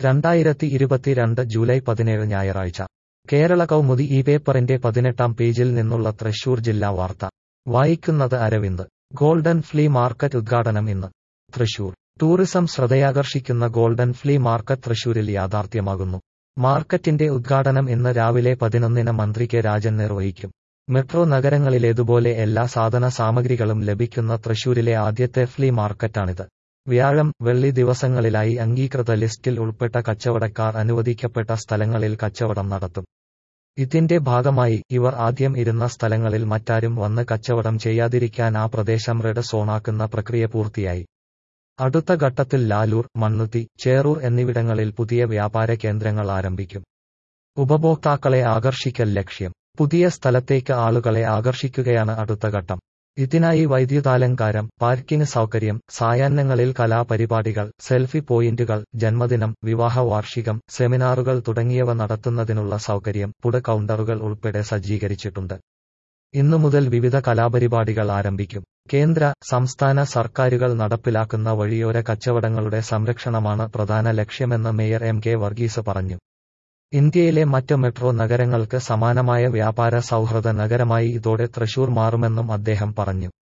രണ്ടായിരത്തി ഇരുപത്തിരണ്ട് ജൂലൈ പതിനേഴ് ഞായറാഴ്ച കേരള കൗമുദി ഈ പേപ്പറിന്റെ പതിനെട്ടാം പേജിൽ നിന്നുള്ള തൃശൂർ ജില്ലാ വാർത്ത വായിക്കുന്നത് അരവിന്ദ് ഗോൾഡൻ ഫ്ലീ മാർക്കറ്റ് ഉദ്ഘാടനം ഇന്ന് തൃശൂർ ടൂറിസം ശ്രദ്ധയാകർഷിക്കുന്ന ഗോൾഡൻ ഫ്ലീ മാർക്കറ്റ് തൃശൂരിൽ യാഥാർത്ഥ്യമാകുന്നു മാർക്കറ്റിന്റെ ഉദ്ഘാടനം ഇന്ന് രാവിലെ പതിനൊന്നിന് മന്ത്രി കെ രാജൻ നിർവഹിക്കും മെട്രോ നഗരങ്ങളിലേതുപോലെ എല്ലാ സാധന സാമഗ്രികളും ലഭിക്കുന്ന തൃശൂരിലെ ആദ്യത്തെ ഫ്ലീ മാർക്കറ്റാണിത് വ്യാഴം വെള്ളി ദിവസങ്ങളിലായി അംഗീകൃത ലിസ്റ്റിൽ ഉൾപ്പെട്ട കച്ചവടക്കാർ അനുവദിക്കപ്പെട്ട സ്ഥലങ്ങളിൽ കച്ചവടം നടത്തും ഇതിന്റെ ഭാഗമായി ഇവർ ആദ്യം ഇരുന്ന സ്ഥലങ്ങളിൽ മറ്റാരും വന്ന് കച്ചവടം ചെയ്യാതിരിക്കാൻ ആ പ്രദേശം റെഡ് സോണാക്കുന്ന പ്രക്രിയ പൂർത്തിയായി അടുത്ത ഘട്ടത്തിൽ ലാലൂർ മണ്ണുത്തി ചേറൂർ എന്നിവിടങ്ങളിൽ പുതിയ വ്യാപാര കേന്ദ്രങ്ങൾ ആരംഭിക്കും ഉപഭോക്താക്കളെ ആകർഷിക്കൽ ലക്ഷ്യം പുതിയ സ്ഥലത്തേക്ക് ആളുകളെ ആകർഷിക്കുകയാണ് അടുത്ത ഘട്ടം ഇതിനായി വൈദ്യുതാലങ്കാരം പാർക്കിംഗ് സൗകര്യം സായാഹ്നങ്ങളിൽ കലാപരിപാടികൾ സെൽഫി പോയിന്റുകൾ ജന്മദിനം വിവാഹ വാർഷികം സെമിനാറുകൾ തുടങ്ങിയവ നടത്തുന്നതിനുള്ള സൗകര്യം പുട കൗണ്ടറുകൾ ഉൾപ്പെടെ സജ്ജീകരിച്ചിട്ടുണ്ട് ഇന്നു മുതൽ വിവിധ കലാപരിപാടികൾ ആരംഭിക്കും കേന്ദ്ര സംസ്ഥാന സർക്കാരുകൾ നടപ്പിലാക്കുന്ന വഴിയോര കച്ചവടങ്ങളുടെ സംരക്ഷണമാണ് പ്രധാന ലക്ഷ്യമെന്ന് മേയർ എം കെ വർഗീസ് പറഞ്ഞു ഇന്ത്യയിലെ മറ്റ് മെട്രോ നഗരങ്ങൾക്ക് സമാനമായ വ്യാപാര സൗഹൃദ നഗരമായി ഇതോടെ തൃശൂർ മാറുമെന്നും അദ്ദേഹം പറഞ്ഞു